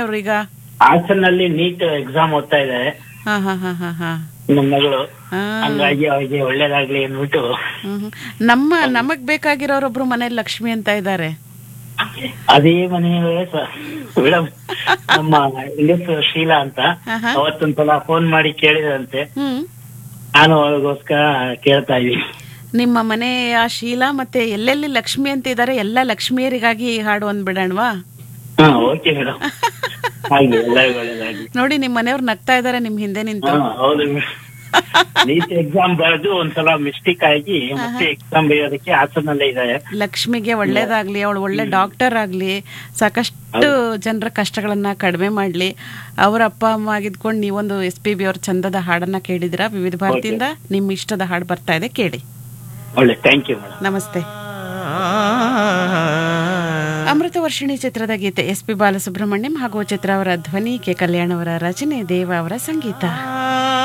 ಅವ್ರು ಈಗ ಹಾಸನಲ್ಲಿ NEET exam ಓದ್ತಾ ಇದ್ದಾರೆ ಹಾ ಹಾ ಹಾ ಹಾ ಹಾ ನಮ್ಮ ಮಗಳು ಹಾ. ಹಂಗಾಗಿ ಅವರಿಗೆ ಒಳ್ಳೇದಾಗ್ಲಿ ಅಂದ್ಬಿಟ್ಟು ಹ್ಮ್ ಹ್ಮ್. ನಮ್ಮ ನಮಗ್ ಬೇಕಾಗಿರೋರೊಬ್ರು ಮನೇಲಿ ಲಕ್ಷ್ಮಿ ಅಂತ ಇದ್ದಾರೆ ಅದೇ ಮನೆಯವರೇ ಮೇಡಮ್ ನಮ್ಮ ಹೆಂಗಸು ಶೀಲಾ ಅಂತ ಆಹಾ. ಅವತ್ತೊಂದ್ಸಲ ಫೋನ್ ಮಾಡಿ ಕೇಳಿದ್ರಂತೆ ಹ್ಮ್ ನಾನು ಅವಳಿಗೋಸ್ಕರ ಕೇಳ್ತಾ ಇದೀನಿ ನಿಮ್ಮ ಮನೆಯ ಶೀಲಾ ಮತ್ತೆ ಎಲ್ಲೆಲ್ಲಿ ಲಕ್ಷ್ಮಿ ಅಂತ ಇದ್ದಾರೆ ಎಲ್ಲ ಲಕ್ಷ್ಮಿಯರಿಗಾಗಿ ಈ ಹಾಡು ಅಂದ್ಬಿಡಣ್ವಾ ಹಾ ಓಕೆ ಮೇಡಮ್ ಆಗ್ಲಿ ಎಲ್ಲರಿಗೂ ಒಳ್ಳೇದಾಗ್ಲಿ ನೋಡಿ ನಿಮ್ ಮನೆಯವ್ರು ನಗ್ತಾ ಇದಾರೆ ನಿಮ್ ಹಿಂದೆ ನಿಂತು ಹಾ ಹೌದು ನೀಟ್ ಎಕ್ಸಾಮ್ ಬರೆದು ಒಂದ್ಸಲ ಮಿಸ್ಟೇಕ್ ಆಗಿ ಮತ್ತೆ ಎಕ್ಸಾಮ್ ಬರೆಯೋದಕ್ಕೆ ಹಾಸನಲ್ಲೇ ಇದ್ದಾರೆ ಲಕ್ಷ್ಮಿಗೆ ಒಳ್ಳೇದಾಗ್ಲಿ ಅವಳು ಒಳ್ಳೆ ಡಾಕ್ಟರ್ ಆಗ್ಲಿ ಸಾಕಷ್ಟು ಜನರ ಕಷ್ಟಗಳನ್ನ ಕಡಿಮೆ ಮಾಡ್ಲಿ ಅವ್ರ ಅಪ್ಪ ಅಮ್ಮ ಆಗಿದ್ಕೊಂಡು ನೀವೊಂದು ಎಸ್ ಪಿ ಬಿ ಅವ್ರ ಚಂದದ ಹಾಡನ್ನ ಕೇಳಿದಿರಾ ವಿವಿಧ ಭಾರತಿಯಿಂದ ನಿಮ್ ಇಷ್ಟದ ಹಾಡು ಬರ್ತಾ ಇದೆ ಕೇಳಿ ಒಳ್ಳೆ ಥ್ಯಾಂಕ್ ಯು ಮೇಡಮ್ ನಮಸ್ತೆ ಅಮೃತ ವರ್ಷಿಣಿ ಚಿತ್ರದ ಗೀತೆ ಎಸ್ ಪಿ ಬಾಲಸುಬ್ರಹ್ಮಣ್ಯಂ ಹಾಗೂ ಚಿತ್ರ ಅವರ ಧ್ವನಿ ಕೆ ಕಲ್ಯಾಣ್ ಅವರ ರಚನೆ ದೇವ ಅವರ ಸಂಗೀತ